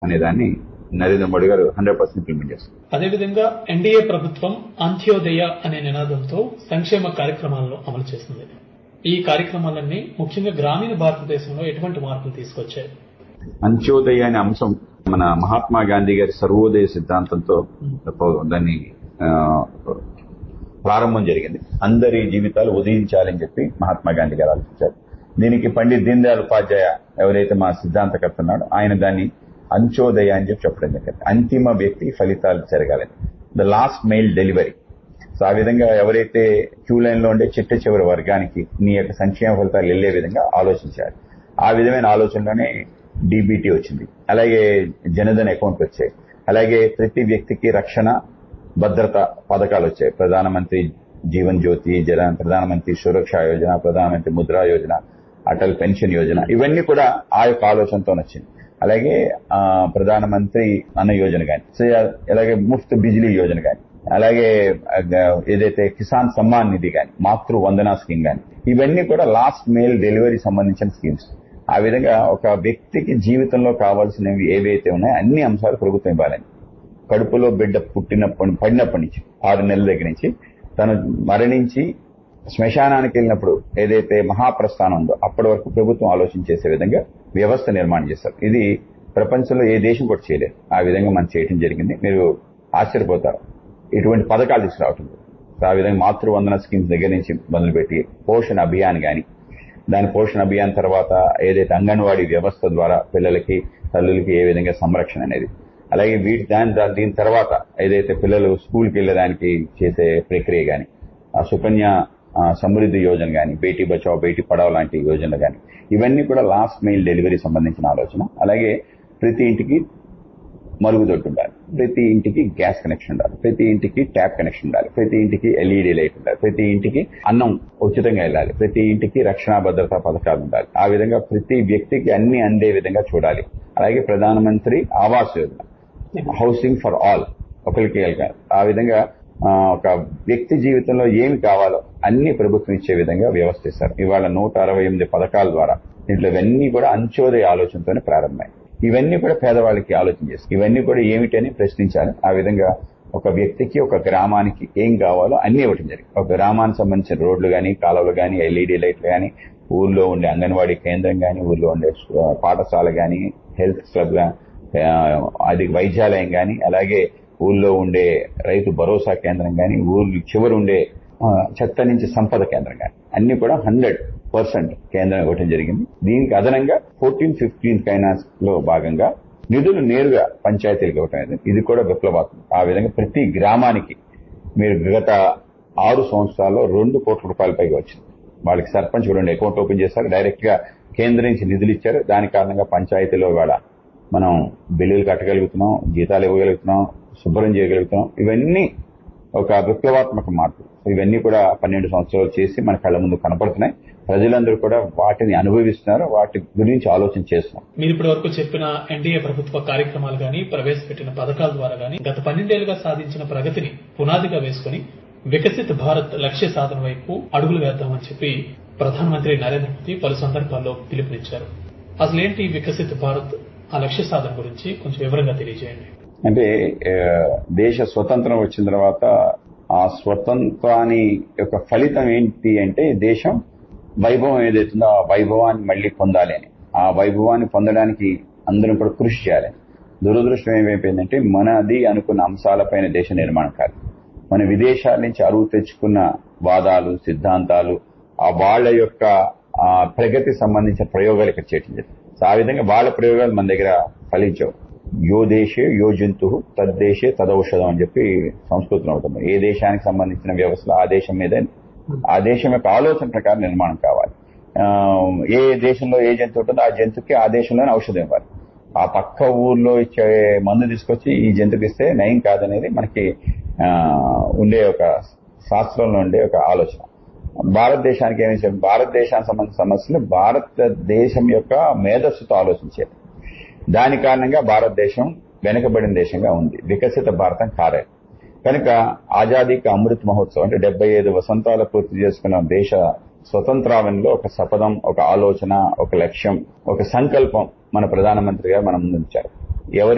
అనే దాన్ని నరేంద్ర మోడీ గారు హండ్రెడ్ పర్సెంట్ ఇంప్లిమెంట్ చేస్తారు అదేవిధంగా ఎన్డీఏ ప్రభుత్వం అంత్యోదయ అనే నినాదంతో సంక్షేమ కార్యక్రమాలను అమలు చేస్తుంది ఈ కార్యక్రమాలన్నీ ముఖ్యంగా గ్రామీణ భారతదేశంలో ఎటువంటి మార్పులు తీసుకొచ్చాయి అంత్యోదయ అనే అంశం మన మహాత్మా గాంధీ గారి సర్వోదయ సిద్ధాంతంతో దాన్ని ఆ, ప్రారంభం జరిగింది అందరి జీవితాలు ఉదయించాలని చెప్పి మహాత్మా గాంధీ గారు ఆలోచించారు దీనికి పండిత్ దీన్ దయాళ్ ఉపాధ్యాయ ఎవరైతే మా సిద్ధాంతకర్త ఉన్నాడో ఆయన దాన్ని అంత్యోదయ అని చెప్పి చెప్పడం జరిగింది అంతిమ వ్యక్తి ఫలితాలు జరగాలని the last mile delivery so ఆ విధంగా ఎవరైతే క్యూ లైన్ లో ఉండే చిట్ట చివరి వర్గానికి నీ యొక్క సంక్షేమ ఫలితాలు వెళ్లే విధంగా ఆలోచించారు ఆ విధమైన ఆలోచనలోనే డీబీటీ వచ్చింది అలాగే జనధన్ అకౌంట్ వచ్చాయి అలాగే ప్రతి వ్యక్తికి రక్షణ భద్రత పథకాలు వచ్చాయి ప్రధానమంత్రి జీవన్ జ్యోతి జన ప్రధానమంత్రి సురక్ష యోజన ప్రధానమంత్రి ముద్రా యోజన అటల్ పెన్షన్ యోజన ఇవన్నీ కూడా ఆ యొక్క ఆలోచనతో వచ్చింది అలాగే ఆ, ప్రధానమంత్రి అన్న యోజన కానీ సో అలాగే ముఫ్త్ బిజిలీ యోజన కానీ అలాగే ఆ, ఏదైతే కిసాన్ సమ్మాన్ నిధి కానీ మాతృ వందనా స్కీమ్ కానీ ఇవన్నీ కూడా లాస్ట్ మెయిల్ డెలివరీ సంబంధించిన స్కీమ్స్ ఆ విధంగా ఒక వ్యక్తికి జీవితంలో కావాల్సినవి ఏవైతే ఉన్నాయో అన్ని అంశాలు ప్రభుత్వం ఇవ్వాలని కడుపులో బిడ్డ పుట్టినప్పటి పడినప్పటి నుంచి ఆరు నెలల దగ్గర నుంచి తను మరణించి శ్మశానానికి వెళ్ళినప్పుడు ఏదైతే మహాప్రస్థానం ఉందో అప్పటి వరకు ప్రభుత్వం ఆలోచన చేసే విధంగా వ్యవస్థ నిర్మాణం చేస్తారు ఇది ప్రపంచంలో ఏ దేశం కూడా చేయలేదు ఆ విధంగా మనం చేయడం జరిగింది మీరు ఆశ్చర్యపోతారు ఇటువంటి పథకాలు తీసుకురావటం సో ఆ విధంగా మాతృవందన స్కీమ్స్ దగ్గర నుంచి మొదలుపెట్టి పోషణ అభియాన్ గాని దాని పోషణ అభియాన్ తర్వాత ఏదైతే అంగన్వాడీ వ్యవస్థ ద్వారా పిల్లలకి తల్లులకి ఏ విధంగా సంరక్షణ అనేది అలాగే వీటి దాని దా- దీని తర్వాత ఏదైతే పిల్లలు స్కూల్కి వెళ్ళడానికి చేసే ప్రక్రియ గాని ఆ సుకన్య ఆ, సమృద్ధి యోజన గాని బేటీ బచావ్ బేటీ పడావ్ లాంటి యోజనలు గాని ఇవన్నీ కూడా లాస్ట్ మెయిల్ డెలివరీ సంబంధించిన ఆలోచన అలాగే ప్రతి ఇంటికి మరుగుదొడ్డు ఉండాలి ప్రతి ఇంటికి గ్యాస్ కనెక్షన్ ఉండాలి ప్రతి ఇంటికి ట్యాప్ కనెక్షన్ ఉండాలి ప్రతి ఇంటికి ఎల్ఈడి లైట్ ఉండాలి ప్రతి ఇంటికి అన్నం ఉచితంగా వెళ్ళాలి ప్రతి ఇంటికి రక్షణ భద్రతా పథకాలు ఉండాలి ఆ విధంగా ప్రతి వ్యక్తికి అన్ని అందే విధంగా చూడాలి అలాగే ప్రధానమంత్రి Awas Yojana housing for all ఒకరికి కాదు. ఆ విధంగా ఆ, ఒక వ్యక్తి జీవితంలో ఏమి కావాలో అన్ని ప్రభుత్వం ఇచ్చే విధంగా వ్యవస్థిస్తారు ఇవాళ నూట అరవై ఎనిమిది పథకాల ద్వారా దీంట్లో ఇవన్నీ కూడా అంత్యోదయ ఆలోచనతోనే ప్రారంభమై ఇవన్నీ కూడా పేదవాళ్ళకి ఆలోచన చేస్తారు ఇవన్నీ కూడా ఏమిటని ప్రశ్నించాలి ఆ విధంగా ఒక వ్యక్తికి ఒక గ్రామానికి ఏం కావాలో అన్ని ఇవ్వటం జరిగింది ఒక గ్రామానికి సంబంధించిన రోడ్లు కానీ కాలువలు కానీ ఎల్ఈడి లైట్లు కానీ ఊర్లో ఉండే అంగన్వాడీ కేంద్రం కానీ ఊర్లో ఉండే ఆ, పాఠశాల కానీ హెల్త్ క్లబ్ గా- ఆ, అది వైద్యాలయం కానీ అలాగే ఊళ్ళో ఉండే రైతు భరోసా కేంద్రం కానీ ఊరు చివరి ఉండే ఆ, చెత్త నుంచి సంపద కేంద్రం కానీ అన్ని కూడా హండ్రెడ్ పర్సెంట్ కేంద్రం ఇవ్వడం జరిగింది దీనికి అదనంగా ఫోర్టీన్ ఫిఫ్టీన్ ఫైనాన్స్ లో భాగంగా నిధులు నేరుగా పంచాయతీలకు ఇవ్వటం అనేది ఇది కూడా విప్లవాత్మకం ఆ విధంగా ప్రతి గ్రామానికి మీరు గత ఆరు సంవత్సరాల్లో రెండు కోట్ల రూపాయల పైగా వచ్చింది వాళ్ళకి సర్పంచ్ కూడా రెండు అకౌంట్ ఓపెన్ చేశారు డైరెక్ట్ గా కేంద్రం నుంచి నిధులు ఇచ్చారు దాని కారణంగా పంచాయతీలో ఇవాళ మనం బిల్లులు కట్టగలుగుతున్నాం జీతాలు ఇవ్వగలుగుతున్నాం శుభ్రం చేయగలుగుతున్నాం ఇవన్నీ ఒక విప్లవాత్మక మార్పు ఇవన్నీ కూడా పన్నెండు సంవత్సరాలు చేసి మన కళ్ళ ముందు కనపడుతున్నాయి ప్రజలందరూ కూడా వాటిని అనుభవిస్తున్నారు వాటి గురించి ఆలోచన చేస్తున్నారు మీరు ఇప్పటి వరకు చెప్పిన ఎన్డీఏ ప్రభుత్వ కార్యక్రమాలు గాని ప్రవేశపెట్టిన పథకాల ద్వారా గాని గత పన్నెండేళ్లుగా సాధించిన ప్రగతిని పునాదిగా వేసుకుని వికసిత్ భారత్ లక్ష్య సాధన వైపు అడుగులు వేద్దామని చెప్పి ప్రధానమంత్రి నరేంద్ర మోదీ పలు సందర్భాల్లో పిలుపునిచ్చారు అసలేంటి వికసిత్ భారత్ ఆ లక్ష్య సాధన గురించి కొంచెం వివరంగా తెలియజేయండి అంటే ఆ, దేశ స్వతంత్రం వచ్చిన తర్వాత ఆ స్వతంత్రాన్ని యొక్క ఫలితం ఏంటి అంటే దేశం వైభవం ఏదైతుందో ఆ వైభవాన్ని మళ్ళీ పొందాలి అని ఆ వైభవాన్ని పొందడానికి అందరం కూడా కృషి చేయాలి దురదృష్టం ఏమైపోయిందంటే మనది అనుకున్న అంశాలపైన దేశ నిర్మాణం కాదు మన విదేశాల నుంచి అరువు తెచ్చుకున్న వాదాలు సిద్ధాంతాలు ఆ వాళ్ళ యొక్క ఆ, ప్రగతి సంబంధించిన ప్రయోగాలు ఇక్కడ చేయటం జరిగింది సో ఆ విధంగా వాళ్ళ ప్రయోగాలు మన దగ్గర ఫలించవు యో దేశే యో జంతు తద్దేశే తదౌషధం అని చెప్పి సంస్కృతం అవుతుంది ఏ దేశానికి సంబంధించిన వ్యవస్థలు ఆ దేశం మీద ఆ దేశం యొక్క ఆలోచన ప్రకారం నిర్మాణం కావాలి ఆ, ఏ దేశంలో ఏ జంతువు ఉంటుందో ఆ జంతువుకి ఆ దేశంలోనే ఔషధం ఇవ్వాలి ఆ పక్క ఊర్లో ఇచ్చే మందు తీసుకొచ్చి ఈ జంతువుకి ఇస్తే నయం కాదనేది మనకి ఆ, ఉండే ఒక శాస్త్రంలో ఉండే ఒక ఆలోచన భారతదేశానికి ఏమి చెప్పి భారతదేశానికి సంబంధించిన సమస్యలు భారతదేశం యొక్క మేధస్సుతో ఆలోచించేది దాని కారణంగా భారతదేశం వెనుకబడిన దేశంగా ఉంది వికసిత భారతం కాలేదు కనుక ఆజాదీకి అమృత్ మహోత్సవం అంటే డెబ్బై ఐదు వసంతాలు పూర్తి చేసుకున్న దేశ స్వతంత్రావనిలో ఒక శపథం ఒక ఆలోచన ఒక లక్ష్యం ఒక సంకల్పం మన ప్రధానమంత్రి గారు మన ముందు ఉంచారు ఎవరి